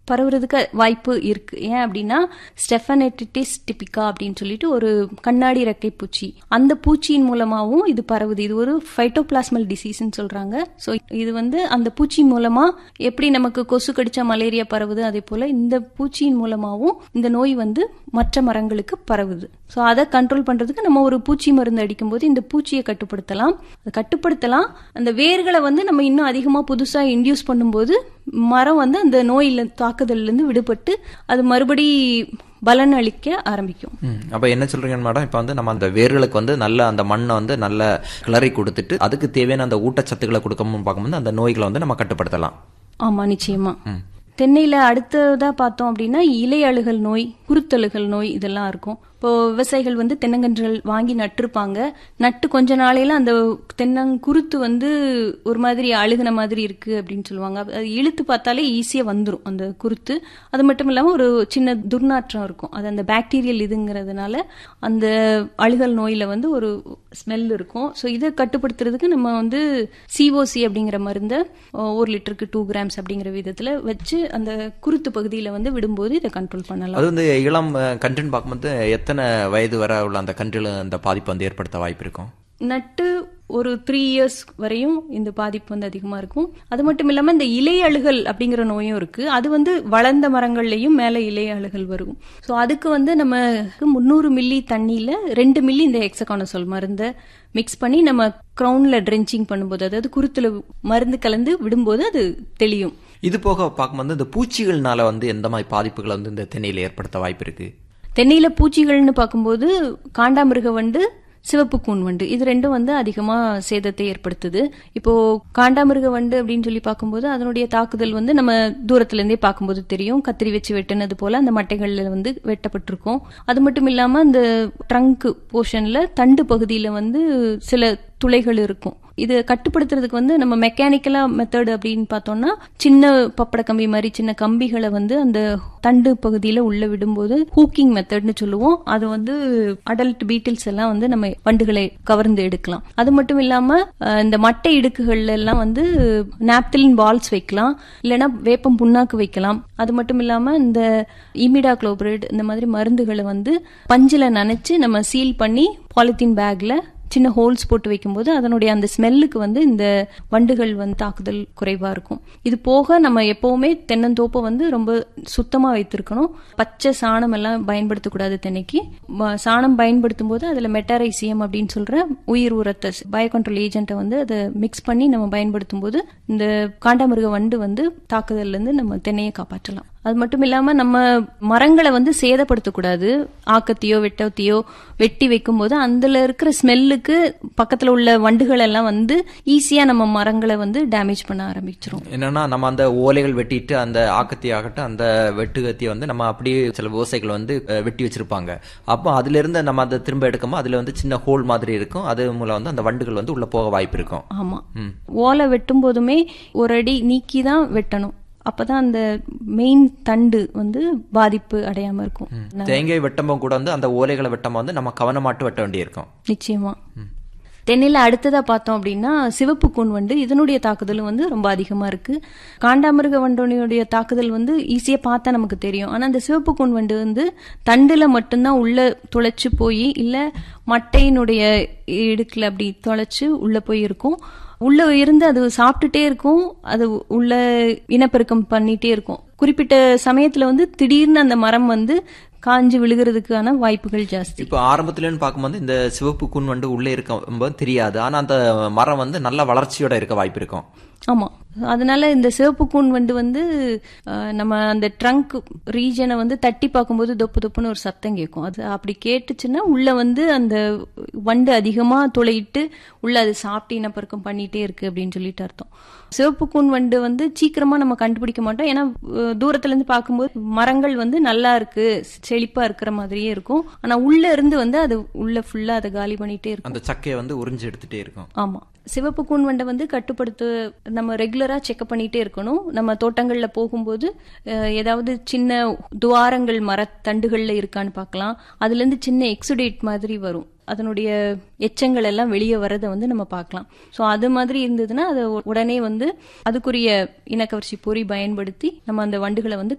பரவுறதுக்கு வாய்ப்பு இருக்கு ஏன் அப்படின்னா ஸ்டெஃபனெட்டிஸ் டிபிகா அப்படின்னு சொல்லிட்டு ஒரு கண்ணாடி ரெக்கை பூச்சி அந்த பூச்சியின் மூலமாவும் இது பரவுது இது ஒரு ஃபைட்டோபிளாஸ்மல் டிசீஸ்னு சொல்றாங்க ஸோ இது வந்து அந்த பூச்சி மூலமா எப்படி நமக்கு கொசு கடிச்சா மலேரியா பரவுது அதே போல இந்த பூச்சியின் மூலமாவும் இந்த நோய் வந்து மற்ற மரங்களுக்கு பரவுது ஸோ அதை கண்ட்ரோல் பண்றதுக்கு நம்ம ஒரு பூச்சி மருந்து அடிக்கும்போது இந்த பூச்சியை கட்டுப்படுத்தலாம் அதை கட்டுப்படுத்தலாம் அந்த வேர்களை வந்து நம்ம இன்னும் அதிகமா புதுசா இன்டியூஸ் பண்ணும்போது மரம் வந்து அந்த நோயில தாக்குதல்ல இருந்து விடுபட்டு அது மறுபடி பலன் அளிக்க ஆரம்பிக்கும் ம். அப்ப என்ன சொல்றீங்க மேடம் இப்ப வந்து நம்ம அந்த வேர்களுக்கு வந்து நல்ல அந்த மண்ணை வந்து நல்ல கிளறி கொடுத்துட்டு அதுக்கு தேவையான அந்த ஊட்டச்சத்துக்களை கொடுக்கணும்னு பார்க்கும்போது அந்த நோய்களை வந்து நம்ம கட்டுப்படுத்தலாம் ஆமா நிச்சயமா தென்னையில அடுத்ததா பார்த்தோம் அப்படின்னா இலை அழுகல் நோய் குருத்தழுகல் நோய் இதெல்லாம் இருக்கும் இப்போ விவசாயிகள் வந்து தென்னங்கன்றுகள் வாங்கி நட்டிருப்பாங்க நட்டு கொஞ்ச நாளையில அந்த தென்னங்குருத்து வந்து ஒரு மாதிரி அழுகுன மாதிரி இருக்கு அப்படின்னு சொல்லுவாங்க அது இழுத்து பார்த்தாலே ஈஸியா வந்துரும் அந்த குருத்து அது மட்டும் இல்லாம ஒரு சின்ன துர்நாற்றம் இருக்கும் அது அந்த பாக்டீரியல் இதுங்கிறதுனால அந்த அழுகல் நோயில வந்து ஒரு ஸ்மெல் இருக்கும் ஸோ இதை கட்டுப்படுத்துறதுக்கு நம்ம வந்து சிஓசி அப்படிங்கிற மருந்தை அஹ், ஒரு லிட்டருக்கு டூ கிராம்ஸ் அப்படிங்கிற விதத்துல வச்சு அந்த குருத்து பகுதியில வந்து விடும்போது இதை கண்ட்ரோல் பண்ணலாம் அது வந்து இளம் அஹ், கன்றுன்னு பார்க்கும்போது எத்தனை வயது வரை உள்ள அந்த கன்றுல அந்த பாதிப்பு வந்து ஏற்படுத்த வாய்ப்பு இருக்கும் நட்டு ஒரு த்ரீ இயர்ஸ் வரையும் இந்த பாதிப்பு வந்து அதிகமா இருக்கும் அது மட்டும் இல்லாம இந்த இலை அழுகல் அப்படிங்கிற நோயும் இருக்கு அது வந்து வளர்ந்த மரங்கள்லயும் மேல இலை அழுகல் வரும் ஸோ அதுக்கு வந்து நம்ம முந்நூறு மில்லி தண்ணியில ரெண்டு மில்லி இந்த ஹெக்ஸகானசோல் மருந்தை மிக்ஸ் பண்ணி நம்ம கிரவுன்ல ட்ரென்ச்சிங் பண்ணும்போது அதாவது குருத்துல மருந்து கலந்து விடும்போது அது தெளியும் இது போக பார்க்கும்போது இந்த பூச்சிகள்னால வந்து எந்த மாதிரி பாதிப்புகளை வந்து இந்த தென்னையில ஏற்படுத்த வாய்ப்பு இருக்கு தென்னையில பூச்சிகள்னு பார்க்கும்போது காண்டாமிருக வண்டு சிவப்பு கூன் வண்டு இது ரெண்டும் வந்து அதிகமா சேதத்தை ஏற்படுத்துது இப்போ காண்டாமிருக வண்டு அப்படின்னு சொல்லி பார்க்கும்போது அதனுடைய தாக்குதல் வந்து நம்ம தூரத்துல இருந்தே பார்க்கும்போது தெரியும் கத்திரி வச்சு வெட்டினது போல அந்த மட்டைகள்ல வந்து வெட்டப்பட்டிருக்கும் அது மட்டும் இல்லாம அந்த ட்ரங்க் போர்ஷன்ல தண்டு பகுதியில வந்து சில துளைகள் இருக்கும் இது கட்டுப்படுத்துறதுக்கு வந்து நம்ம மெக்கானிக்கலா மெத்தட் அப்படின்னு பார்த்தோம்னா சின்ன பப்பட கம்பி மாதிரி சின்ன கம்பிகளை வந்து அந்த தண்டு பகுதியில உள்ள விடும்போது ஹூக்கிங் மெத்தட்னு சொல்லுவோம் அது வந்து அடல்ட் பீட்டில்ஸ் எல்லாம் வந்து நம்ம வண்டுகளை கவர்ந்து எடுக்கலாம் அது மட்டும் இல்லாம அஹ், இந்த மட்டை இடுக்குகள்ல எல்லாம் வந்து நாப்திலின் பால்ஸ் வைக்கலாம் இல்லைன்னா வேப்பம் புண்ணாக்கு வைக்கலாம் அது மட்டும் இல்லாம இந்த இமிடா குளோபரேட் இந்த மாதிரி மருந்துகளை வந்து பஞ்சில நனைச்சு நம்ம சீல் பண்ணி பாலித்தீன் பேக்ல சின்ன ஹோல்ஸ் போட்டு வைக்கும்போது அதனுடைய அந்த ஸ்மெல்லுக்கு வந்து இந்த வண்டுகள் வந்து தாக்குதல் குறைவா இருக்கும் இது போக நம்ம எப்பவுமே தென்னந்தோப்பை வந்து ரொம்ப சுத்தமா வைத்திருக்கணும் பச்சை சாணம் எல்லாம் பயன்படுத்தக்கூடாது தென்னைக்கு ம- சாணம் பயன்படுத்தும் போது அதுல மெட்டாரைசியம் அப்படின்னு சொல்ற உயிர் உரத்தை பயோ கண்ட்ரோல் ஏஜென்ட்டை வந்து அதை மிக்ஸ் பண்ணி நம்ம பயன்படுத்தும் போது இந்த காண்டாமிருக வண்டு வந்து தாக்குதல்ல இருந்து நம்ம தென்னையை காப்பாற்றலாம் அது மட்டும் இல்லாம நம்ம மரங்களை வந்து சேதப்படுத்தக்கூடாது ஆக்கத்தையோ வெட்டத்தையோ வெட்டி வைக்கும்போது அதுல இருக்கிற ஸ்மெல்லுக்கு பக்கத்துல உள்ள வண்டுகள் எல்லாம் வந்து ஈஸியா நம்ம மரங்களை வந்து டேமேஜ் பண்ண ஆரம்பிச்சிரும் என்னன்னா நம்ம அந்த ஓலைகள் வெட்டிட்டு அந்த ஆக்கத்தி ஆகட்டும் அந்த வெட்டுகத்தியை வந்து நம்ம அப்படியே சில விவசாயிகள் வந்து அஹ், வெட்டி வச்சிருப்பாங்க அப்போ அதுல இருந்து நம்ம அதை திரும்ப எடுக்கும்போது அதுல வந்து சின்ன ஹோல் மாதிரி இருக்கும் அது மூலம் வந்து அந்த வண்டுகள் வந்து உள்ள போக வாய்ப்பு இருக்கும் ஆமா ஓலை வெட்டும் போதுமே ஒரு அடி நீக்கி தான் வெட்டணும் அப்பதான் அந்த மெயின் தண்டு வந்து பாதிப்பு அடையாம இருக்கும் தேங்காய் வெட்டமும் கூட வந்து அந்த ஓலைகளை வெட்டமா வந்து நம்ம கவனமாட்டு வெட்ட வேண்டியிருக்கும் நிச்சயமா தென்னையில அடுத்ததா பார்த்தோம் அப்படின்னா சிவப்பு கூன் வண்டு இதனுடைய தாக்குதலும் வந்து ரொம்ப அதிகமா இருக்கு காண்டாமிருக வண்டோனியுடைய தாக்குதல் வந்து ஈஸியா பார்த்தா நமக்கு தெரியும் ஆனா அந்த சிவப்பு கூன் வண்டு வந்து தண்டுல மட்டும்தான் உள்ள துளைச்சு போய் இல்ல மட்டையினுடைய இடுக்குல அப்படி தொலைச்சு உள்ள போய் இருக்கும் உள்ள இருந்து அது சாப்பிட்டுட்டே இருக்கும் அது உள்ள இனப்பெருக்கம் பண்ணிட்டே இருக்கும் குறிப்பிட்ட சமயத்துல வந்து திடீர்னு அந்த மரம் வந்து காஞ்சு விழுகிறதுக்கான வாய்ப்புகள் ஜாஸ்தி இப்போ ஆரம்பத்துலன்னு பார்க்கும்போது இந்த சிவப்பு கூன் வந்து உள்ளே இருக்கும்போது தெரியாது ஆனா அந்த மரம் வந்து நல்ல வளர்ச்சியோட இருக்க வாய்ப்பு இருக்கும் ஆமா அதனால இந்த சிவப்பு கூன் வண்டு வந்து அஹ், நம்ம அந்த ட்ரங்க் ரீஜனை வந்து தட்டி பார்க்கும்போது தொப்பு தொப்புன்னு ஒரு சத்தம் கேட்கும் அது அப்படி கேட்டுச்சுன்னா உள்ள வந்து அந்த வண்டு அதிகமா துளையிட்டு உள்ள அது சாப்பிட்டு இனப்பெருக்கம் பண்ணிட்டே இருக்கு அப்படின்னு சொல்லிட்டு அர்த்தம் சிவப்பு கூன் வண்டு வந்து சீக்கிரமா நம்ம கண்டுபிடிக்க மாட்டோம் ஏன்னா அஹ், தூரத்துல இருந்து பார்க்கும்போது மரங்கள் வந்து நல்லா இருக்கு செழிப்பா இருக்கிற மாதிரியே இருக்கும் ஆனா உள்ள இருந்து வந்து அது உள்ள ஃபுல்லா அதை காலி பண்ணிட்டே இருக்கும் அந்த சக்கையை வந்து உறிஞ்சு எடுத்துட்டே இருக்கும் ஆமா சிவப்பு கூன் வண்டை வந்து கட்டுப்படுத்த நம்ம ரெகுலரா செக் பண்ணிட்டே இருக்கணும் நம்ம தோட்டங்கள்ல போகும்போது அஹ், ஏதாவது சின்ன துவாரங்கள் மரத்தண்டுகள்ல இருக்கான்னு பார்க்கலாம் அதுல இருந்து சின்ன எக்ஸுடேட் மாதிரி வரும் அதனுடைய எச்சங்கள் எல்லாம் வெளியே வரதை வந்து நம்ம பார்க்கலாம் ஸோ அது மாதிரி இருந்ததுன்னா அதை உடனே வந்து அதுக்குரிய இனக்கவர்ச்சி பொறி பயன்படுத்தி நம்ம அந்த வண்டுகளை வந்து